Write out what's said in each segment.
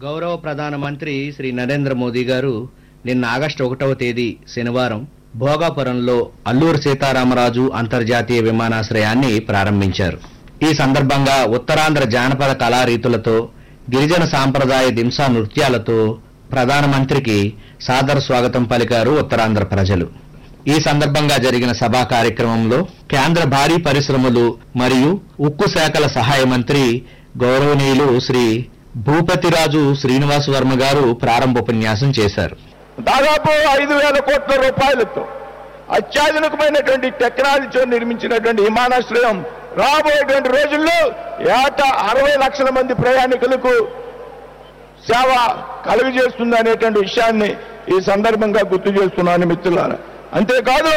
గౌరవ ప్రధానమంత్రి శ్రీ నరేంద్ర మోదీ గారు నిన్న ఆగస్టు ఒకటవ తేదీ శనివారం భోగాపురంలో అల్లూరు సీతారామరాజు అంతర్జాతీయ విమానాశ్రయాన్ని ప్రారంభించారు ఈ సందర్భంగా ఉత్తరాంధ్ర జానపద కళారీతులతో గిరిజన సాంప్రదాయ దింసా నృత్యాలతో ప్రధానమంత్రికి సాదర స్వాగతం పలికారు ఉత్తరాంధ్ర ప్రజలు ఈ సందర్భంగా జరిగిన సభా కార్యక్రమంలో కేంద్ర భారీ పరిశ్రమలు మరియు ఉక్కు శాఖల సహాయ మంత్రి గౌరవనీయులు శ్రీ భూపతిరాజు శ్రీనివాస్ వర్మ గారు ప్రారంభోపన్యాసం చేశారు దాదాపు ఐదు వేల కోట్ల రూపాయలతో అత్యాధునికమైనటువంటి టెక్నాలజీతో నిర్మించినటువంటి విమానాశ్రయం రాబోయేటువంటి రోజుల్లో ఏటా అరవై లక్షల మంది ప్రయాణికులకు సేవ కలుగజేస్తుంది అనేటువంటి విషయాన్ని ఈ సందర్భంగా గుర్తు చేస్తున్నాను మిత్రులారా అంతేకాదు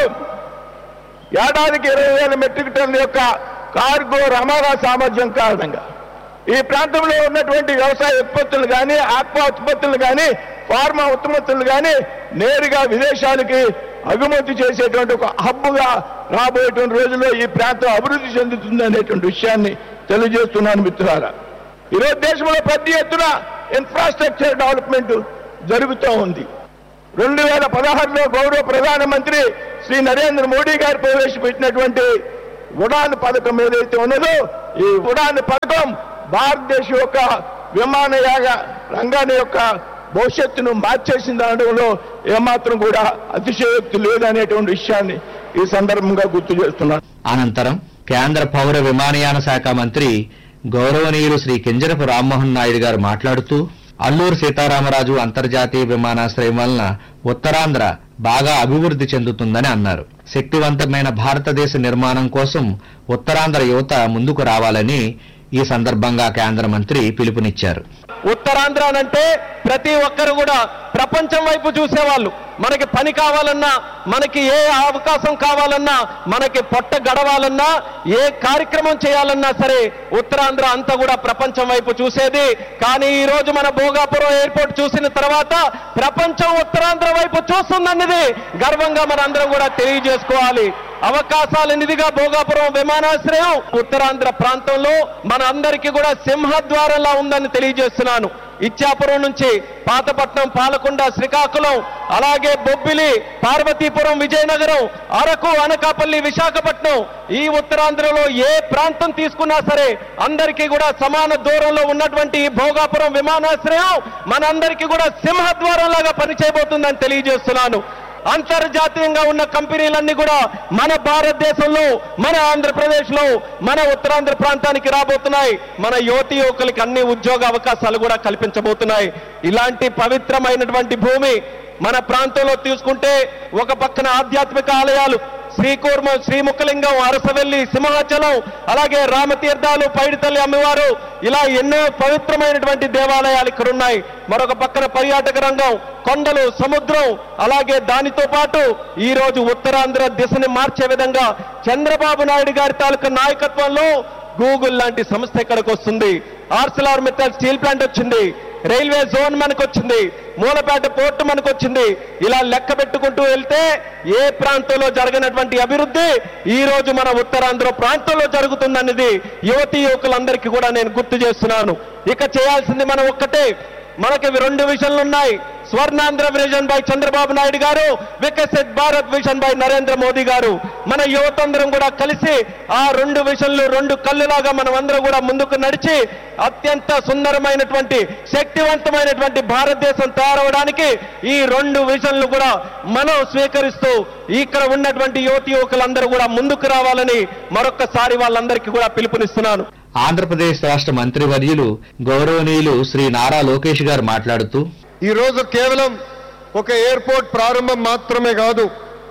ఏడాదికి ఇరవై వేల మెట్రిక్ టన్నుల యొక్క కార్గో రవాణా సామర్థ్యం కారణంగా ఈ ప్రాంతంలో ఉన్నటువంటి వ్యవసాయ ఉత్పత్తులు కానీ ఆక్వా ఉత్పత్తులు కానీ ఫార్మా ఉత్పత్తులు కానీ నేరుగా విదేశాలకి అగుమతి చేసేటువంటి ఒక హబ్బుగా రాబోయేటువంటి రోజుల్లో ఈ ప్రాంతం అభివృద్ధి చెందుతుంది అనేటువంటి విషయాన్ని తెలియజేస్తున్నాను మిత్రులారా ఈరోజు దేశంలో పెద్ద ఎత్తున ఇన్ఫ్రాస్ట్రక్చర్ డెవలప్మెంట్ జరుగుతూ ఉంది రెండు వేల పదహారులో గౌరవ ప్రధానమంత్రి శ్రీ నరేంద్ర మోడీ గారు ప్రవేశపెట్టినటువంటి ఉడాన్ పథకం ఏదైతే ఉన్నదో ఈ ఉడాన్ పథకం భారతదేశం యొక్క విమానయాన రంగాన్ని యొక్క భవిష్యత్తును మార్చేసింది అనడంలో ఏమాత్రం కూడా అతిశయోక్తి లేదనేటువంటి విషయాన్ని ఈ సందర్భంగా గుర్తు చేస్తున్నాను అనంతరం కేంద్ర పౌర విమానయాన శాఖ మంత్రి గౌరవనీయులు శ్రీ కింజరపు రామ్మోహన్ నాయుడు గారు మాట్లాడుతూ అల్లూరు సీతారామరాజు అంతర్జాతీయ విమానాశ్రయం వలన ఉత్తరాంధ్ర బాగా అభివృద్ధి చెందుతుందని అన్నారు శక్తివంతమైన భారతదేశ నిర్మాణం కోసం ఉత్తరాంధ్ర యువత ముందుకు రావాలని ఈ సందర్భంగా కేంద్ర మంత్రి పిలుపునిచ్చారు ఉత్తరాంధ్ర అంటే ప్రతి ఒక్కరు కూడా ప్రపంచం వైపు చూసేవాళ్ళు మనకి పని కావాలన్నా మనకి ఏ అవకాశం కావాలన్నా మనకి పొట్ట గడవాలన్నా ఏ కార్యక్రమం చేయాలన్నా సరే ఉత్తరాంధ్ర అంతా కూడా ప్రపంచం వైపు చూసేది కానీ ఈ రోజు మన భోగాపురం ఎయిర్పోర్ట్ చూసిన తర్వాత ప్రపంచం ఉత్తరాంధ్ర వైపు చూస్తుందన్నది గర్వంగా మనందరం కూడా తెలియజేసుకోవాలి అవకాశాల నిధిగా భోగాపురం విమానాశ్రయం ఉత్తరాంధ్ర ప్రాంతంలో మన అందరికీ కూడా సింహద్వారంలా ఉందని తెలియజేస్తున్నాను ఇచ్చాపురం నుంచి పాతపట్నం పాలకొండ శ్రీకాకుళం అలాగే బొబ్బిలి పార్వతీపురం విజయనగరం అరకు అనకాపల్లి విశాఖపట్నం ఈ ఉత్తరాంధ్రలో ఏ ప్రాంతం తీసుకున్నా సరే అందరికీ కూడా సమాన దూరంలో ఉన్నటువంటి ఈ భోగాపురం విమానాశ్రయం మనందరికీ కూడా సింహద్వారం లాగా పనిచేయబోతుందని తెలియజేస్తున్నాను అంతర్జాతీయంగా ఉన్న కంపెనీలన్నీ కూడా మన భారతదేశంలో మన ఆంధ్రప్రదేశ్ లో మన ఉత్తరాంధ్ర ప్రాంతానికి రాబోతున్నాయి మన యువతి యువకులకి అన్ని ఉద్యోగ అవకాశాలు కూడా కల్పించబోతున్నాయి ఇలాంటి పవిత్రమైనటువంటి భూమి మన ప్రాంతంలో తీసుకుంటే ఒక పక్కన ఆధ్యాత్మిక ఆలయాలు శ్రీకూర్మం శ్రీముఖలింగం అరసవెల్లి సింహాచలం అలాగే రామతీర్థాలు పైడితల్లి అమ్మవారు ఇలా ఎన్నో పవిత్రమైనటువంటి దేవాలయాలు ఇక్కడ ఉన్నాయి మరొక పక్కన పర్యాటక రంగం కొండలు సముద్రం అలాగే దానితో పాటు ఈ రోజు ఉత్తరాంధ్ర దిశని మార్చే విధంగా చంద్రబాబు నాయుడు గారి తాలూకా నాయకత్వంలో గూగుల్ లాంటి సంస్థ ఇక్కడికి వస్తుంది ఆర్సిలార్ మిత్తల్ స్టీల్ ప్లాంట్ వచ్చింది రైల్వే జోన్ మనకు వచ్చింది మూలపేట పోర్టు మనకు వచ్చింది ఇలా లెక్క పెట్టుకుంటూ వెళ్తే ఏ ప్రాంతంలో జరగనటువంటి అభివృద్ధి ఈ రోజు మన ఉత్తరాంధ్ర ప్రాంతంలో జరుగుతుందన్నది యువతి యువకులందరికీ కూడా నేను గుర్తు చేస్తున్నాను ఇక చేయాల్సింది మనం ఒక్కటే మనకి రెండు విషయాలు ఉన్నాయి Swarnandhra vision by Chandrababu Naidu garu Viksit Bharat vision by Narendra Modi garu మన యువతందరం కూడా కలిసి ఆ రెండు విషన్లు రెండు కళ్ళులాగా మనం అందరం కూడా ముందుకు నడిచి అత్యంత సుందరమైనటువంటి శక్తివంతమైనటువంటి భారతదేశం తయారవడానికి ఈ రెండు విషన్లు కూడా మనం స్వీకరిస్తూ ఇక్కడ ఉన్నటువంటి యువతి యువకులందరూ కూడా ముందుకు రావాలని మరొక్కసారి వాళ్ళందరికీ కూడా పిలుపునిస్తున్నాను ఆంధ్రప్రదేశ్ రాష్ట్ర మంత్రివర్యులు గౌరవనీయులు శ్రీ నారా లోకేష్ గారు మాట్లాడుతూ ఈ రోజు కేవలం ఒక ఎయిర్పోర్ట్ ప్రారంభం మాత్రమే కాదు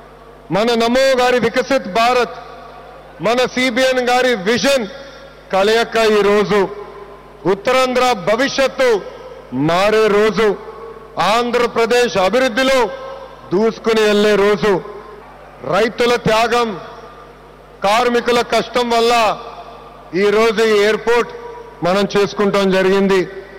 మన నమో గారి వికసిత్ భారత్ మన సిబిఎన్ గారి విజన్ కలయక ఈ రోజు ఉత్తరాంధ్ర భవిష్యత్తు మారే రోజు ఆంధ్రప్రదేశ్ అభివృద్ధిలో దూసుకుని వెళ్లే రోజు రైతుల త్యాగం కార్మికుల కష్టం వల్ల ఈ రోజు ఈ ఎయిర్పోర్ట్ మనం చేసుకుంటాం జరిగింది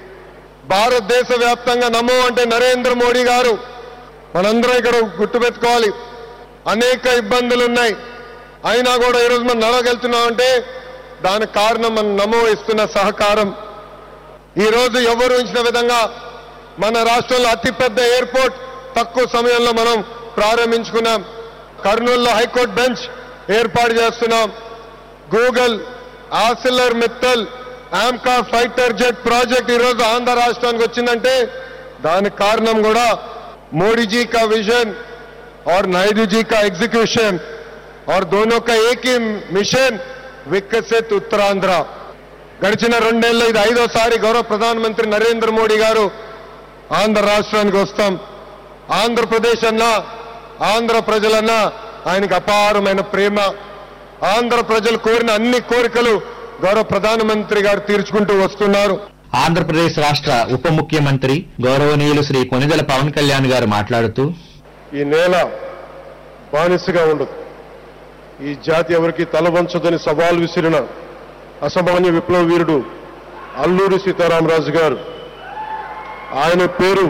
భారతదేశ వ్యాప్తంగా నమో అంటే నరేంద్ర మోడీ గారు మనందరం ఇక్కడ గుర్తుపెట్టుకోవాలి అనేక ఇబ్బందులు ఉన్నాయి అయినా కూడా ఈరోజు మనం నడవగలుగుతున్నాం అంటే దానికి కారణం మన నమో ఇస్తున్న సహకారం ఈ రోజు ఎవరు ఉంచిన విధంగా మన రాష్ట్రంలో అతిపెద్ద ఎయిర్పోర్ట్ తక్కువ సమయంలో మనం ప్రారంభించుకున్నాం కర్నూలులో హైకోర్టు బెంచ్ ఏర్పాటు చేస్తున్నాం Google Arcelor Mittal AMCA fighter jet project ఈరోజు ఆంధ్ర రాష్ట్రానికి వచ్చిందంటే దానికి కారణం కూడా మోడీజీ కా విజన్ और नायडू जी का एग्जीक्यूशन और दोनों का एक ही मिशन వికసిత్ ఉత్తరాంధ్ర గడిచిన రెండేళ్ళు ఇది ఐదోసారి గౌరవ ప్రధానమంత్రి నరేంద్ర మోడీ గారు ఆంధ్ర రాష్ట్రానికి వస్తాం ఆంధ్రప్రదేశ్ అన్నా ఆంధ్ర ప్రజలన్నా ఆయనకు అపారమైన ప్రేమ ఆంధ్ర ప్రజలు కోరిన అన్ని కోరికలు గౌరవ ప్రధానమంత్రి గారు తీర్చుకుంటూ వస్తున్నారు ఆంధ్రప్రదేశ్ రాష్ట్ర ఉప ముఖ్యమంత్రి గౌరవనీయులు శ్రీ కొనిదెల పవన్ కళ్యాణ్ గారు మాట్లాడుతూ ఈ నేల బానిసగా ఉండదు ఈ జాతి ఎవరికి తలవంచదని సవాల్ విసిరిన అసామాన్య విప్లవ వీరుడు అల్లూరి సీతారామరాజు గారు ఆయన పేరు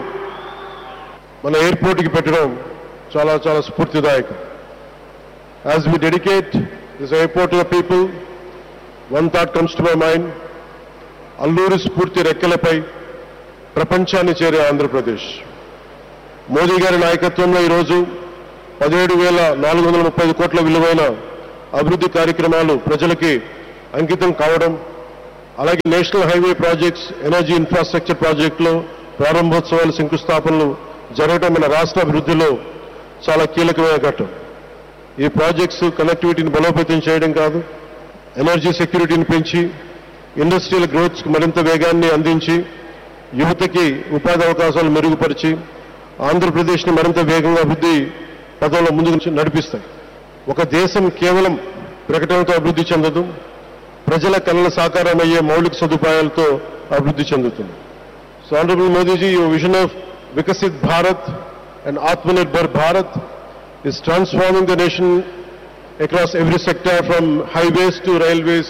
మన ఎయిర్పోర్ట్కి పెట్టడం చాలా చాలా స్ఫూర్తిదాయకం as we dedicate this airport to the people one thought comes to my mind Alluri స్ఫూర్తి రెక్కలపై ప్రపంచాన్ని చేరే ఆంధ్రప్రదేశ్ మోదీ గారి నాయకత్వంలో ఈరోజు పదిహేడు వేల నాలుగు వందల ముప్పై ఐదు కోట్ల విలువైన అభివృద్ధి కార్యక్రమాలు ప్రజలకి అంకితం కావడం అలాగే national highway projects energy infrastructure ప్రాజెక్టులో ప్రారంభోత్సవాలు శంకుస్థాపనలు జరగడం మన రాష్ట్ర అభివృద్ధిలో చాలా కీలకమైన ఘట్టం ఈ ప్రాజెక్ట్స్ కనెక్టివిటీని బలోపేతం చేయడం కాదు ఎనర్జీ సెక్యూరిటీని పెంచి ఇండస్ట్రియల్ గ్రోత్ మరింత వేగాన్ని అందించి యువతకి ఉపాధి అవకాశాలు మెరుగుపరిచి ఆంధ్రప్రదేశ్ని మరింత వేగంగా అభివృద్ధి పదంలో ముందుకు నడిపిస్తాయి ఒక దేశం కేవలం ప్రకటనతో అభివృద్ధి చెందదు ప్రజల కళల సాకారం అయ్యే మౌలిక సదుపాయాలతో అభివృద్ధి చెందుతుంది so honourable Modiji your vision of Viksit Bharat and Atmanirbhar Bharat is transforming the nation across every sector from highways to railways,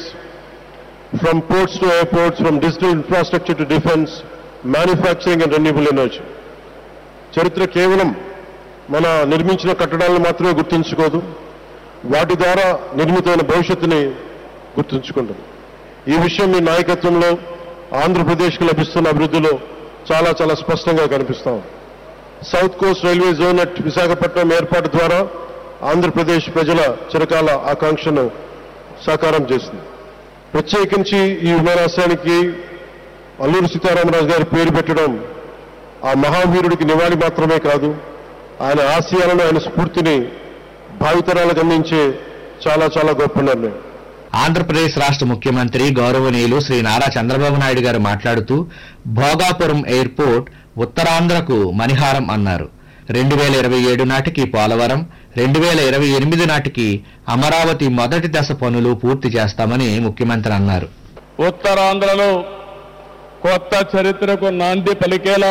from ports to airports, from digital infrastructure to defense, manufacturing and renewable energy. చరిత్ర కేవలం మన నిర్మించిన కట్టడాలను మాత్రమే గుర్తుంచుకోదు వాటి ద్వారా నిర్మితమైన భవిష్యత్తుని గుర్తుంచుకుంటుంది ఈ విషయం మీ నాయకత్వంలో ఆంధ్రప్రదేశ్కి లభిస్తున్న అభివృద్ధిలో చాలా చాలా స్పష్టంగా కనిపిస్తాం south coast railway zone at Visakhapatnam ఏర్పాటు ద్వారా ఆంధ్రప్రదేశ్ ప్రజల చిరకాల ఆకాంక్షను సాకారం చేస్తుంది ప్రత్యేకించి ఈ విమానాశ్రయానికి అల్లూరి సీతారామరాజు గారి పేరు పెట్టడం ఆ మహావీరుడికి నివాళి మాత్రమే కాదు ఆయన ఆశయాలను ఆయన స్ఫూర్తిని భావితరాలకు అందించే చాలా చాలా గొప్ప నిర్ణయం ఆంధ్రప్రదేశ్ రాష్ట్ర ముఖ్యమంత్రి గౌరవనీయులు శ్రీ నారా చంద్రబాబు నాయుడు గారు మాట్లాడుతూ భోగాపురం ఎయిర్పోర్ట్ ఉత్తరాంధ్రకు మణిహారం అన్నారు రెండు వేల ఇరవై ఏడు నాటికి పోలవరం రెండు వేల ఇరవై ఎనిమిది నాటికి అమరావతి మొదటి దశ పనులు పూర్తి చేస్తామని ముఖ్యమంత్రి అన్నారు ఉత్తరాంధ్రలో కొత్త చరిత్రకు నాంది పలికేలా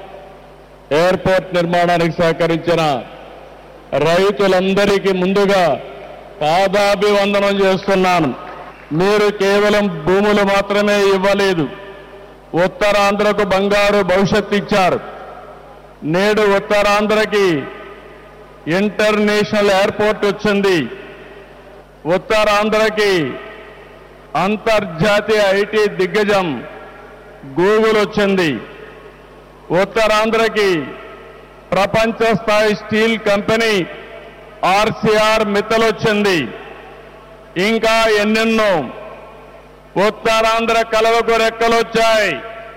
ఎయిర్పోర్ట్ నిర్మాణానికి సహకరించిన రైతులందరికీ ముందుగా పాదాభివందనం చేస్తున్నాను మీరు కేవలం భూములు మాత్రమే ఇవ్వలేదు ఉత్తరాంధ్రకు బంగారు భవిష్యత్తు ఇచ్చారు నేడు ఉత్తరాంధ్రకి ఇంటర్నేషనల్ ఎయిర్పోర్ట్ వచ్చింది ఉత్తరాంధ్రకి అంతర్జాతీయ ఐటీ దిగ్గజం గూగుల్ వచ్చింది ఉత్తరాంధ్రకి ప్రపంచ స్థాయి స్టీల్ కంపెనీ ఆర్సీఆర్ మిత్తల్ వచ్చింది ఇంకా ఎన్నెన్నో ఉత్తరాంధ్ర కలవకు రెక్కలు వచ్చాయి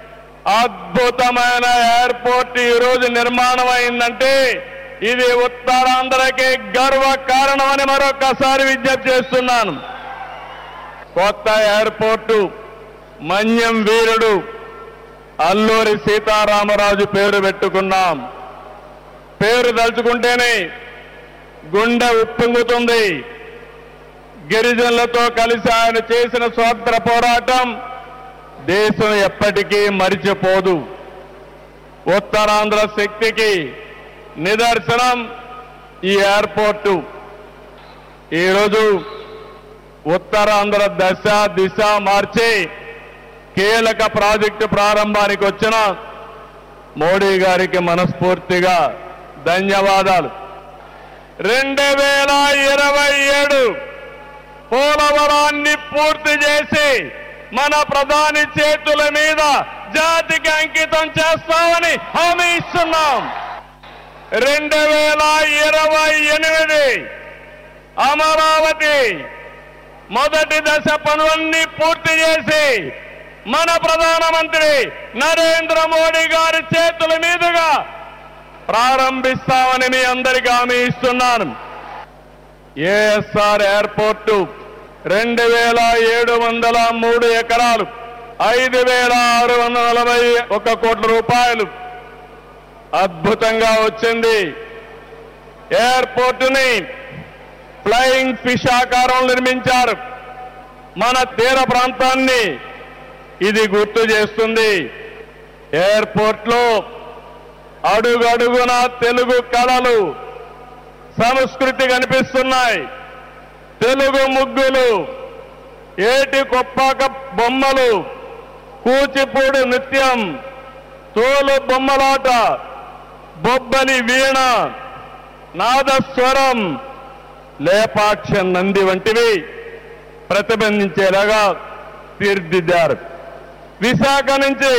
అద్భుతమైన ఎయిర్పోర్ట్ ఈ రోజు నిర్మాణం అయిందంటే ఇది ఉత్తరాంధ్రకి గర్వ కారణమని మరొకసారి విజ్ఞప్తి చేస్తున్నాను కొత్త ఎయిర్పోర్టు మన్యం వీరుడు అల్లూరి సీతారామరాజు పేరు పెట్టుకున్నాం పేరు తలుచుకుంటేనే గుండె ఉప్పొంగుతుంది గిరిజనులతో కలిసి ఆయన చేసిన స్వాతంత్ర పోరాటం దేశం ఎప్పటికీ మరిచిపోదు ఉత్తరాంధ్ర శక్తికి నిదర్శనం ఈ ఎయిర్పోర్టు ఈరోజు ఉత్తరాంధ్ర దశ దిశ మార్చి కీలక ప్రాజెక్టు ప్రారంభానికి వచ్చిన మోడీ గారికి మనస్ఫూర్తిగా ధన్యవాదాలు రెండు వేల ఇరవై ఏడు పోలవరాన్ని పూర్తి చేసి మన ప్రధాని చేతుల మీద జాతికి అంకితం చేస్తామని హామీ ఇస్తున్నాం రెండు వేల ఇరవై ఎనిమిది అమరావతి మొదటి దశ పనులన్నీ పూర్తి చేసి మన ప్రధానమంత్రి నరేంద్ర మోడీ గారి చేతుల మీదుగా ప్రారంభిస్తామని మీ అందరికీ హామీ ఇస్తున్నాను ఏఎస్ఆర్ ఎయిర్పోర్టు రెండు వేల ఏడు వందల మూడు ఎకరాలు ఐదు వేల ఆరు వందల నలభై ఒక కోట్ల రూపాయలు అద్భుతంగా వచ్చింది ఎయిర్పోర్టుని ఫ్లయింగ్ ఫిష్ ఆకారం నిర్మించారు మన తీర ప్రాంతాన్ని ఇది గుర్తు చేస్తుంది ఎయిర్పోర్ట్ లో అడుగడుగున తెలుగు కళలు సంస్కృతి కనిపిస్తున్నాయి తెలుగు ముగ్గులు ఏటి కొప్పాక బొమ్మలు కూచిపూడి నృత్యం తోలు బొమ్మలాట బొబ్బలి వీణ నాదస్వరం లేపాక్ష నంది వంటివి ప్రతిబంధించేలాగా తీర్చిదిద్దారు విశాఖ నుంచి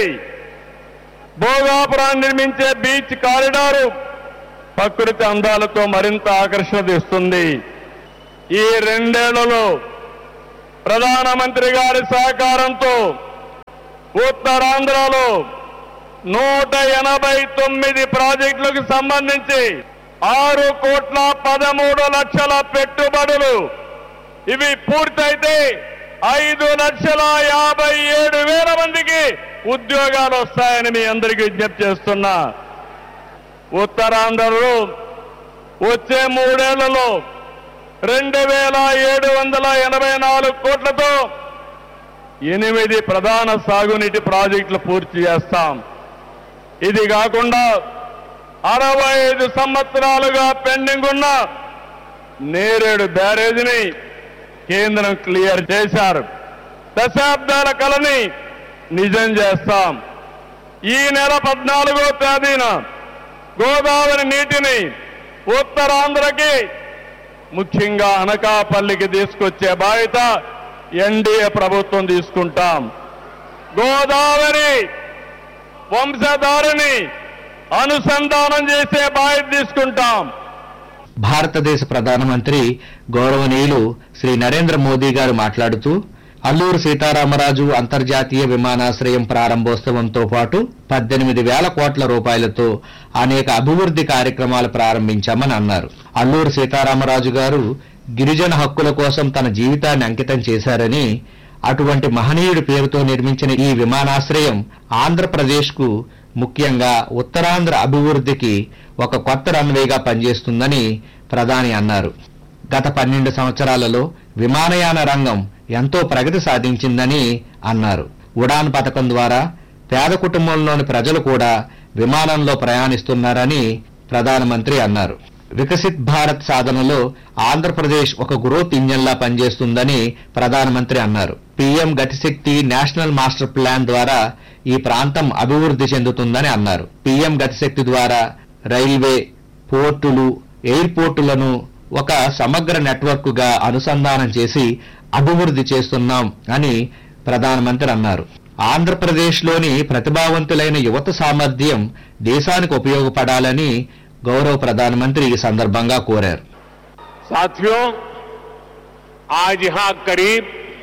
భోగాపురాన్ని నిర్మించే బీచ్ కారిడారు ప్రకృతి అందాలతో మరింత ఆకర్షణ తెస్తుంది ఈ రెండేళ్లలో ప్రధానమంత్రి గారి సహకారంతో ఉత్తరాంధ్రలో నూట ఎనభై తొమ్మిది ప్రాజెక్టులకు సంబంధించి ఆరు కోట్ల పదమూడు లక్షల పెట్టుబడులు ఇవి పూర్తయితే ఐదు లక్షల యాభై ఏడు వేల మందికి ఉద్యోగాలు వస్తాయని మీ అందరికీ విజ్ఞప్తి చేస్తున్నా ఉత్తరాంధ్రలో వచ్చే మూడేళ్లలో రెండు వేల ఏడు వందల ఎనభై నాలుగు కోట్లతో ఎనిమిది ప్రధాన సాగునీటి ప్రాజెక్టులు పూర్తి చేస్తాం ఇది కాకుండా అరవై ఐదు సంవత్సరాలుగా పెండింగ్ ఉన్న నేరేడు బ్యారేజీని కేంద్రం క్లియర్ చేశారు దశాబ్దాల కలని నిజం చేస్తాం ఈ నెల పద్నాలుగో తేదీన గోదావరి నీటిని ఉత్తరాంధ్రకి ముఖ్యంగా అనకాపల్లికి తీసుకొచ్చే బాధ్యత ఎన్డీఏ ప్రభుత్వం తీసుకుంటాం గోదావరి వంశధారిని అనుసంధానం చేసే బాధ్యత తీసుకుంటాం భారతదేశ ప్రధానమంత్రి గౌరవనీయులు శ్రీ నరేంద్ర మోదీ గారు మాట్లాడుతూ అల్లూరు సీతారామరాజు అంతర్జాతీయ విమానాశ్రయం ప్రారంభోత్సవంతో పాటు పద్దెనిమిది వేల కోట్ల రూపాయలతో అనేక అభివృద్ధి కార్యక్రమాలు ప్రారంభించామని అన్నారు అల్లూరు సీతారామరాజు గారు గిరిజన హక్కుల కోసం తన జీవితాన్ని అంకితం చేశారని అటువంటి మహనీయుడి పేరుతో నిర్మించిన ఈ విమానాశ్రయం ఆంధ్రప్రదేశ్కు ముఖ్యంగా ఉత్తరాంధ్ర అభివృద్ధికి ఒక కొత్త రన్వేగా పనిచేస్తుందని ప్రధాని అన్నారు గత పన్నెండు సంవత్సరాలలో విమానయాన రంగం ఎంతో ప్రగతి సాధించిందని అన్నారు ఉడాన్ పథకం ద్వారా పేద కుటుంబంలోని ప్రజలు కూడా విమానంలో ప్రయాణిస్తున్నారని ప్రధానమంత్రి అన్నారు వికసిత్ భారత్ సాధనలో ఆంధ్రప్రదేశ్ ఒక గ్రోత్ ఇంజన్లా పనిచేస్తుందని ప్రధానమంత్రి అన్నారు PM Gati Shakti national master plan ద్వారా ఈ ప్రాంతం అభివృద్ధి చెందుతుందని అన్నారు పీఎం గతిశక్తి ద్వారా రైల్వే పోర్టులు ఎయిర్పోర్టులను ఒక సమగ్ర నెట్వర్క్ గా అనుసంధానం చేసి అభివృద్ధి చేస్తున్నాం అని ప్రధానమంత్రి అన్నారు ఆంధ్రప్రదేశ్లోని ప్రతిభావంతులైన యువత సామర్థ్యం దేశానికి ఉపయోగపడాలని గౌరవ ప్రధానమంత్రి ఈ సందర్భంగా కోరారు साथियों आज यहां करीब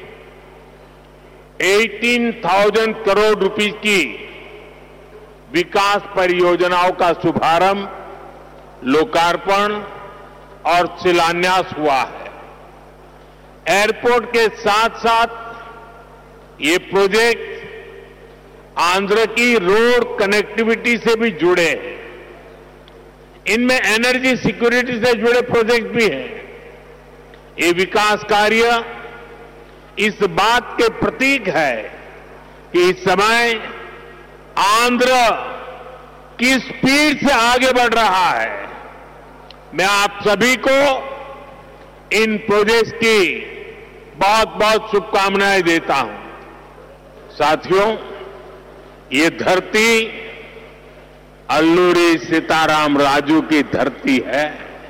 18,000 करोड़ रुपीस की विकास परियोजनाओं का शुभारंभ लोकार्पण और शिलान्यास हुआ है एयरपोर्ट के साथ साथ ये प्रोजेक्ट आंध्र की रोड कनेक्टिविटी से भी जुड़े हैं इनमें एनर्जी सिक्योरिटी से जुड़े प्रोजेक्ट भी हैं ये विकास कार्य इस बात के प्रतीक है कि इस समय आंध्र की स्पीड से आगे बढ़ रहा है मैं आप सभी को इन प्रोजेक्ट्स की बहुत बहुत शुभकामनाएं देता हूं साथियों ये धरती अल्लूरी सीताराम राजू की धरती है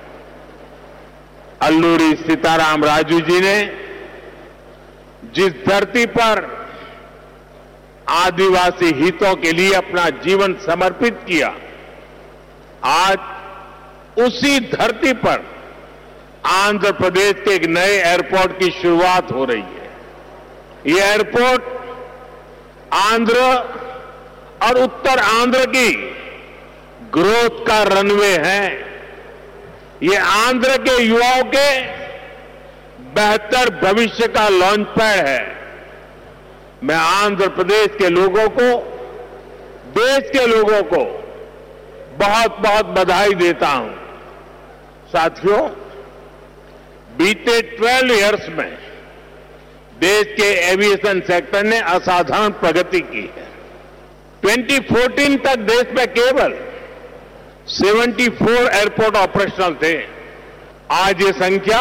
अल्लूरी सीताराम राजू जी ने जिस धरती पर आदिवासी हितों के लिए अपना जीवन समर्पित किया आज उसी धरती पर आंध्र प्रदेश के एक नए एयरपोर्ट की शुरुआत हो रही है ये एयरपोर्ट आंध्र और उत्तर आंध्र की ग्रोथ का रनवे है ये आंध्र के युवाओं के बेहतर भविष्य का लॉन्च पैड है मैं आंध्र प्रदेश के लोगों को देश के लोगों को बहुत बहुत बधाई देता हूं साथियों बीते 12 इयर्स में देश के एविएशन सेक्टर ने असाधारण प्रगति की है 2014 तक देश में केवल 74 एयरपोर्ट ऑपरेशनल थे आज ये संख्या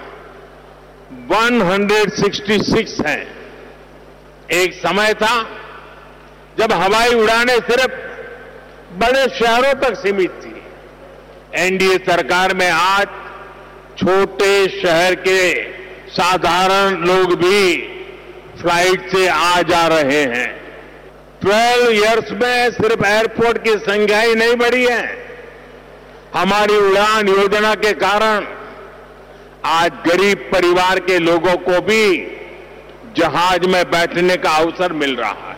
166 है एक समय था जब हवाई उड़ानें सिर्फ बड़े शहरों तक सीमित थी एनडीए सरकार में आज छोटे शहर के साधारण लोग भी फ्लाइट से आ जा रहे हैं 12 इयर्स में सिर्फ एयरपोर्ट की संख्या ही नहीं बढ़ी है हमारी उड़ान योजना के कारण आज गरीब परिवार के लोगों को भी जहाज में बैठने का अवसर मिल रहा है